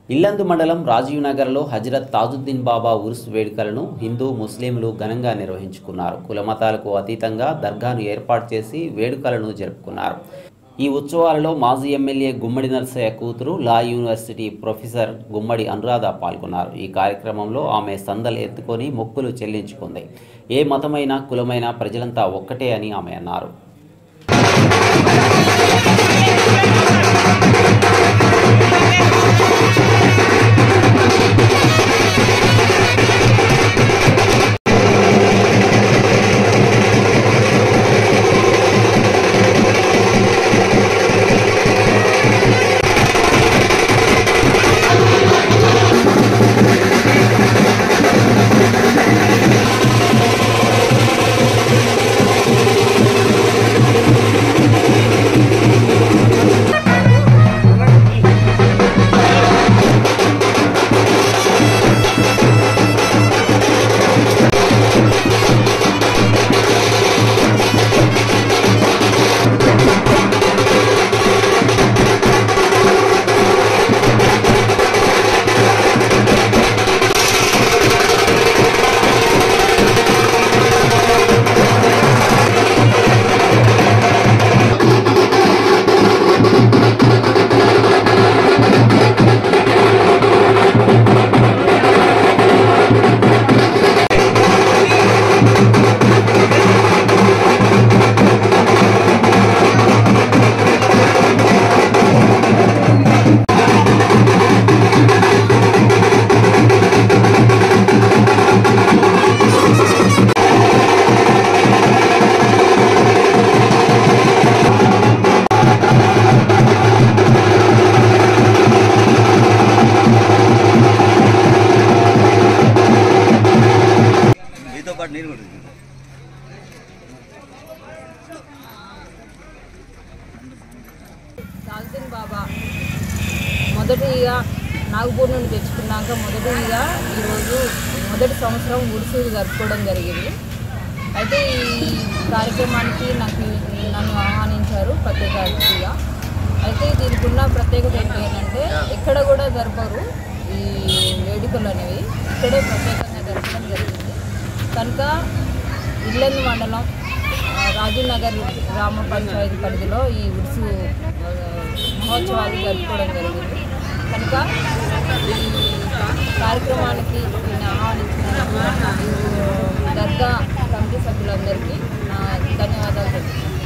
ఇల్లందు మండలం రాజీవ్ నగర్లో హజరత్ తాజుద్దీన్ బాబా ఉరుస్ వేడుకలను హిందూ ముస్లింలు ఘనంగా నిర్వహించుకున్నారు కులమతాలకు అతీతంగా దర్గాను ఏర్పాటు చేసి వేడుకలను జరుపుకున్నారు ఈ ఉత్సవాలలో మాజీ ఎమ్మెల్యే గుమ్మడి నర్సయ్య కూతురు law university professor Gummadi Anuradha పాల్గొన్నారు ఈ కార్యక్రమంలో ఆమె సందలు ఎత్తుకొని మొక్కులు చెల్లించుకుంది ఏ మతమైనా కులమైనా ప్రజలంతా ఒక్కటే అని ఆమె అన్నారు మీతో పాటు నేను కూడా తింటా. తాల్తిన్ బాబా మొదటిగా నాగపూర్ నుండి తెచ్చుకున్నాక మొదటిగా ఈరోజు మొదటి సంవత్సరం ఉరుసు జరుపుకోవడం జరిగింది అయితే ఈ కార్యక్రమానికి నాకు నన్ను ఆహ్వానించారు ప్రత్యేక అతిథిగా అయితే దీనికి ఉన్న ప్రత్యేకత ఏంటి అంటే ఎక్కడ కూడా జరపరు ఈ వేడుకలు అనేవి ఇక్కడే ప్రత్యేకంగా జరపడం జరిగింది కనుక ఇల్లెందు మండలం ఆ, రాజీవ్ నగర్ గ్రామ పంచాయతీ పరిధిలో ఈ ఉరుసు ఆ, మహోత్సవాలు జరుపుకోవడం జరిగింది కనుక ఈ కార్యక్రమానికి నేను ఆహ్వానించిన ఈ దర్గా కమిటీ సభ్యులందరికీ నా ధన్యవాదాలు చెప్తున్నాను